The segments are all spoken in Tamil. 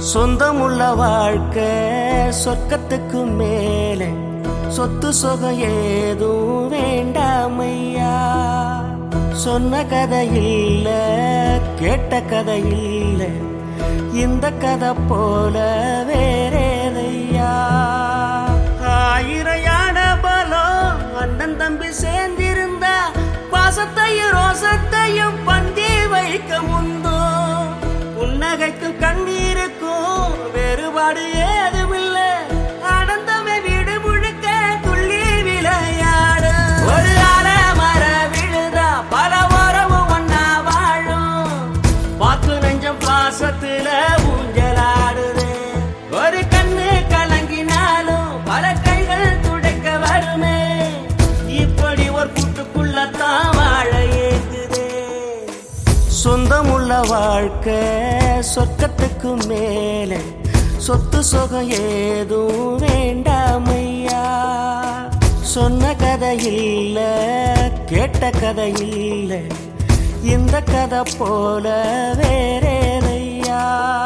சொந்தமுள்ள வாழ்க்கை சொர்க்கத்துக்கு மேலே சொத்து சொகம் ஏதும் வேண்டாமையா சொன்ன கதை இல்ல கேட்ட கதை இல்ல இந்த கதை போல வேறேதையா ஆயிரம் யானை பலம் அண்ணன் தம்பி சேர்ந்திருந்தா பாசத்தையும் ரோசத்தையும் பந்தி வைக்க முந்தோ புன்னகைக்கும் கண்ணீருக்கும் வேறுபாடு ஏதுமில்ல ஆனந்தமே வீடு முழுக்க துள்ளி விளையாடு ஒரு அல மர விழுதா பல உறவும் ஒன்னா வாழும் பாக்கு நெஞ்சம் பாசத்துல ஊஞ்சலாடுது ஒரு கண்ணு கலங்கினாலும் பல கைகள் துடைக்க வருமே இப்படி ஒரு கூட்டுக்குள்ளத்தான் வாழ ஏங்குதே சொந்தமுள்ள வாழ்க்கை சொர்க்கத்துக்கு மேலே சொத்து சொகம் ஏதும் வேண்டாமையா சொன்ன கதை இல்ல கேட்ட கதை இல்ல இந்த கதை போல வேறேதையா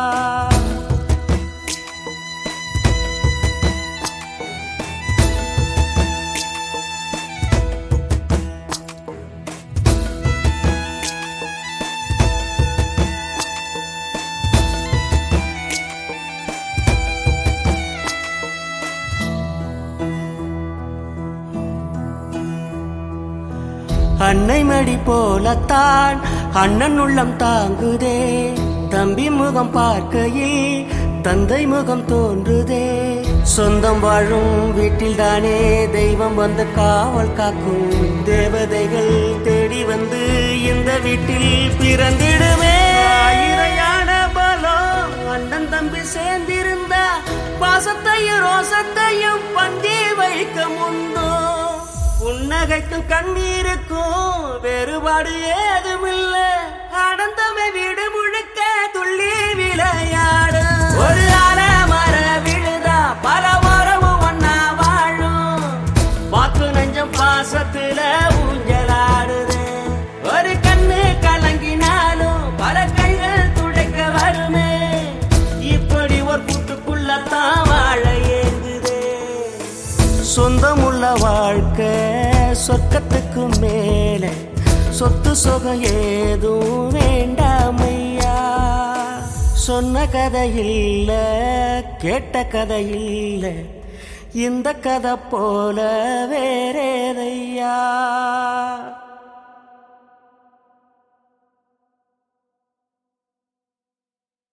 அன்னை மடி போலத்தான் அண்ணன் உள்ளம் தாங்குதே தம்பி முகம் பார்க்கையில் தந்தை முகம் தோன்றுதே சொந்தம் வாழும் வீட்டில் தானே தெய்வம் வந்து காவல் காக்கும் தேவதைகள் தேடி வந்து இந்த வீட்டில் பிறந்திடுமே ஆயிரையான பலம் அண்ணன் தம்பி சேர்ந்திருந்தா பாசத்தையும் ரோசத்தையும் பந்தி வைக்க முந்தோ புன்னகைக்கும் கண்ணீருக்கும் வேறுபாடு ஏதுமில்ல ஆனந்தமே வீடு முழுக்க துள்ளி விளையாடு ஒரு அல மர விழுதா பல உறவும் ஒன்னா வாழும் வாக்கு நெஞ்சம் பாசத்துல ஊஞ்சலாடுது ஒரு கண்ணு கலங்கினாலும் பல கைகள் துடைக்க வருமே இப்படி ஒரு கூட்டுக்குள்ளத்தான் வாழ ஏங்குதே சொந்தமுள்ள வாழ்க்கை சொர்க்கத்துக்கு மேலே சொத்து சொகம் ஏதும் வேண்டாமையா சொன்ன கதை இல்ல கேட்ட கதை இல்ல இந்த கதை போல வேறேதையா